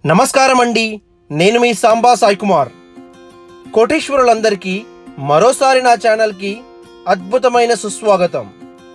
నమస్కారం అండి నేను మీ సాంబా సాయి కుమార్ కోటేశ్వరులందరికీ మరోసారి నా ఛానల్కి అద్భుతమైన సుస్వాగతం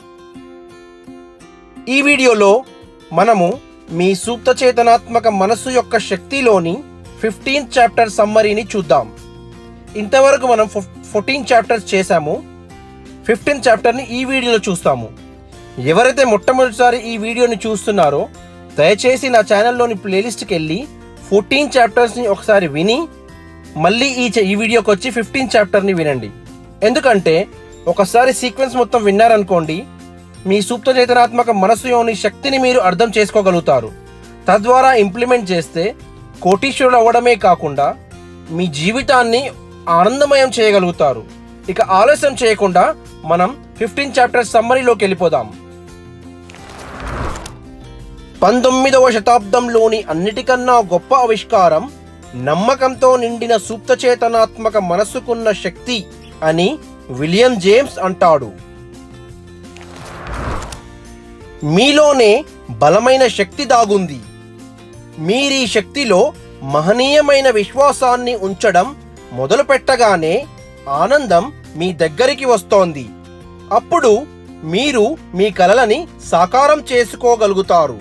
ఈ వీడియోలో మనము మీ సూక్త చేతనాత్మక మనస్సు యొక్క శక్తిలోని ఫిఫ్టీన్త్ చాప్టర్ సమ్మరీని చూద్దాం ఇంతవరకు మనం ఫోర్టీన్ చాప్టర్స్ చేశాము ఫిఫ్టీన్త్ చాప్టర్ని ఈ వీడియోలో చూస్తాము ఎవరైతే మొట్టమొదటిసారి ఈ వీడియోని చూస్తున్నారో దయచేసి నా ఛానల్లోని ప్లేలిస్ట్కి వెళ్ళి ఫోర్టీన్ చాప్టర్స్ని ఒకసారి విని మళ్ళీ ఈ చ- ఈ వీడియోకి వచ్చి ఫిఫ్టీన్ చాప్టర్ని వినండి ఎందుకంటే ఒకసారి సీక్వెన్స్ మొత్తం విన్నారనుకోండి మీ సూక్త చేతనాత్మక మనసులోని శక్తిని మీరు అర్థం చేసుకోగలుగుతారు తద్వారా ఇంప్లిమెంట్ చేస్తే కోటీశ్వరుడు అవ్వడమే కాకుండా మీ జీవితాన్ని ఆనందమయం చేయగలుగుతారు ఇక ఆలస్యం చేయకుండా మనం ఫిఫ్టీన్ చాప్టర్ సమ్మరీలోకి వెళ్ళిపోదాం పంతొమ్మిదవ శతాబ్దంలోని అన్నిటికన్నా గొప్ప ఆవిష్కారం నమ్మకంతో నిండిన సూక్తచేతనాత్మక మనస్సుకున్న శక్తి అని విలియం జేమ్స్ అంటాడు మీలోనే బలమైన శక్తి దాగుంది మీరీ శక్తిలో మహనీయమైన విశ్వాసాన్ని ఉంచడం మొదలుపెట్టగానే ఆనందం మీ దగ్గరికి వస్తోంది అప్పుడు మీరు మీ కలలని సాకారం చేసుకోగలుగుతారు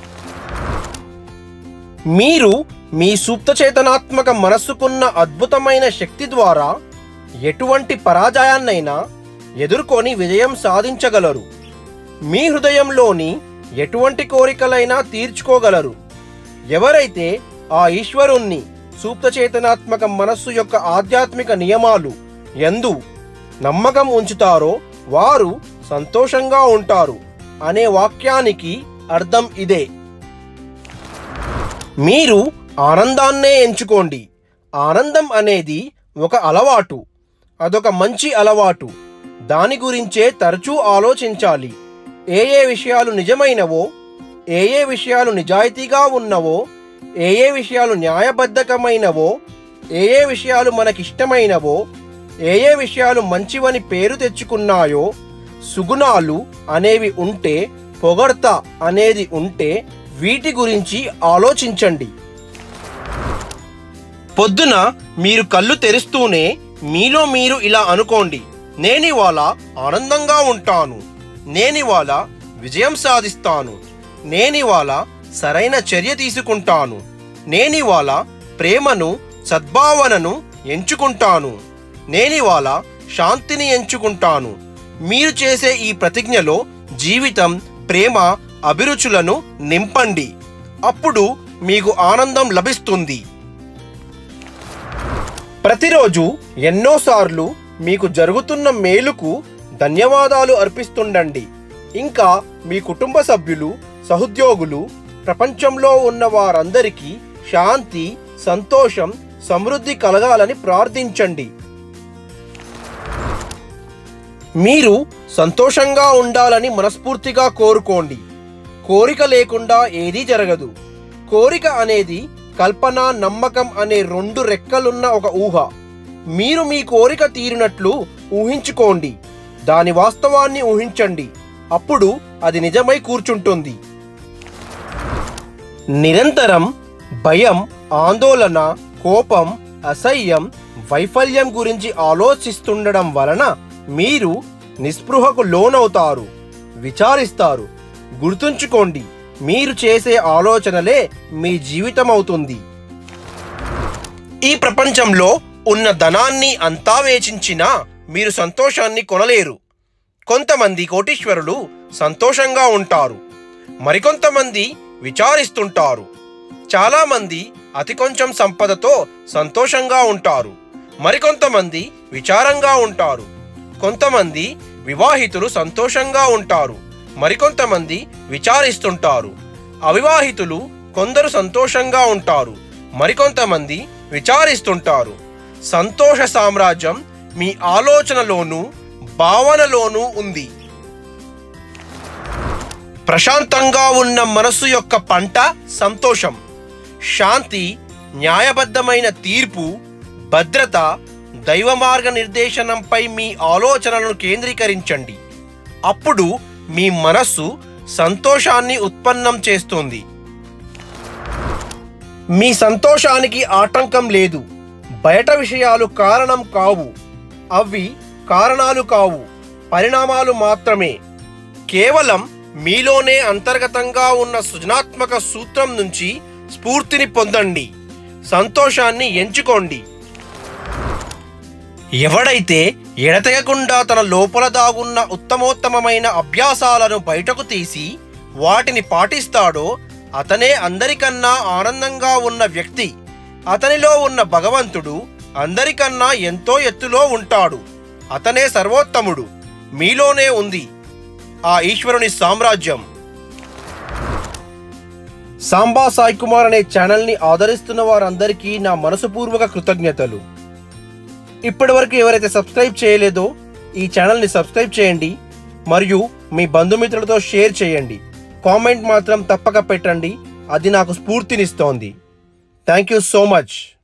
మీరు మీ సుప్తచేతనాత్మక మనస్సుకున్న అద్భుతమైన శక్తి ద్వారా ఎటువంటి పరాజయాన్నైనా ఎదుర్కొని విజయం సాధించగలరు మీ హృదయంలోని ఎటువంటి కోరికలైనా తీర్చుకోగలరు ఎవరైతే ఆ ఈశ్వరుణ్ణి సూప్తచేతనాత్మక మనస్సు యొక్క ఆధ్యాత్మిక నియమాలు ఎందు నమ్మకం ఉంచుతారో వారు సంతోషంగా ఉంటారు అనే వాక్యానికి అర్థం ఇదే మీరు ఆనందాన్నే ఎంచుకోండి ఆనందం అనేది ఒక అలవాటు అదొక మంచి అలవాటు దాని గురించే తరచూ ఆలోచించాలి ఏ ఏ విషయాలు నిజమైనవో ఏ ఏ విషయాలు నిజాయితీగా ఉన్నవో ఏ ఏ విషయాలు న్యాయబద్ధకమైనవో ఏ ఏ విషయాలు మనకిష్టమైనవో ఏ ఏ విషయాలు మంచివని పేరు తెచ్చుకున్నాయో సుగుణాలు అనేవి ఉంటే పొగడ్త అనేది ఉంటే వీటి గురించి ఆలోచించండి పొద్దున మీరు కళ్ళు తెరుస్తూనే మీలో మీరు ఇలా అనుకోండి నేనివాళ ఆనందంగా ఉంటాను నేనివాళ విజయం సాధిస్తాను నేనివాళ సరైన చర్య తీసుకుంటాను నేనివాళ ప్రేమను సద్భావనను ఎంచుకుంటాను నేనివాళ శాంతిని ఎంచుకుంటాను మీరు చేసే ఈ ప్రతిజ్ఞలో జీవితం ప్రేమ అభిరుచులను నింపండి అప్పుడు మీకు ఆనందం లభిస్తుంది ప్రతిరోజు ఎన్నోసార్లు మీకు జరుగుతున్న మేలుకు ధన్యవాదాలు అర్పిస్తుండండి ఇంకా మీ కుటుంబ సభ్యులు సహోద్యోగులు ప్రపంచంలో ఉన్న వారందరికీ శాంతి సంతోషం సమృద్ధి కలగాలని ప్రార్థించండి మీరు సంతోషంగా ఉండాలని మనస్ఫూర్తిగా కోరుకోండి కోరిక లేకుండా ఏదీ జరగదు కోరిక అనేది కల్పన నమ్మకం అనే రెండు రెక్కలున్న ఒక ఊహ మీరు మీ కోరిక తీరినట్లు ఊహించుకోండి దాని వాస్తవాన్ని ఊహించండి అప్పుడు అది నిజమై కూర్చుంటుంది నిరంతరం భయం ఆందోళన కోపం అసహ్యం వైఫల్యం గురించి ఆలోచిస్తుండడం వలన మీరు నిస్పృహకు లోనవుతారు విచారిస్తారు గుర్తుంచుకోండి మీరు చేసే ఆలోచనలే మీ జీవితం అవుతుంది ఈ ప్రపంచంలో ఉన్న ధనాన్ని అంతా వేచించినా మీరు సంతోషాన్ని కొనలేరు కొంతమంది కోటీశ్వరులు సంతోషంగా ఉంటారు మరికొంతమంది విచారిస్తుంటారు చాలామంది అతి కొంచెం సంపదతో సంతోషంగా ఉంటారు మరికొంతమంది విచారంగా ఉంటారు కొంతమంది వివాహితులు సంతోషంగా ఉంటారు మరికొంతమంది విచారిస్తుంటారు అవివాహితులు కొందరు సంతోషంగా ఉంటారు మరికొంతమంది విచారిస్తుంటారు సంతోష సామ్రాజ్యం మీ ఆలోచనలోనూ భావనలోనూ ఉంది ప్రశాంతంగా ఉన్న మనస్సు యొక్క పంట సంతోషం శాంతి న్యాయబద్ధమైన తీర్పు భద్రత దైవ మార్గ నిర్దేశనంపై మీ ఆలోచనలను కేంద్రీకరించండి అప్పుడు మీ మనస్సు సంతోషాన్ని ఉత్పన్నం చేస్తుంది మీ సంతోషానికి ఆటంకం లేదు బయట విషయాలు కారణం కావు అవి కారణాలు కావు పరిణామాలు మాత్రమే కేవలం మీలోనే అంతర్గతంగా ఉన్న సృజనాత్మక సూత్రం నుంచి స్ఫూర్తిని పొందండి సంతోషాన్ని ఎంచుకోండి ఎవడైతే ఎడతెగకుండా తన లోపల దాగున్న ఉత్తమోత్తమమైన అభ్యాసాలను బయటకు తీసి వాటిని పాటిస్తాడో అతనే అందరికన్నా ఆనందంగా ఉన్న వ్యక్తి అతనిలో ఉన్న భగవంతుడు అందరికన్నా ఎంతో ఎత్తులో ఉంటాడు అతనే సర్వోత్తముడు మీలోనే ఉంది ఆ ఈశ్వరుని సామ్రాజ్యం సాంబా సాయి కుమార్ అనే ఛానల్ని ఆదరిస్తున్న వారందరికీ నా మనసుపూర్వక కృతజ్ఞతలు ఇప్పటివరకు ఎవరైతే సబ్స్క్రైబ్ చేయలేదో ఈ ఛానల్ని సబ్స్క్రైబ్ చేయండి మరియు మీ బంధుమిత్రులతో షేర్ చేయండి కామెంట్ మాత్రం తప్పక పెట్టండి అది నాకు స్ఫూర్తినిస్తోంది థ్యాంక్ యూ సో మచ్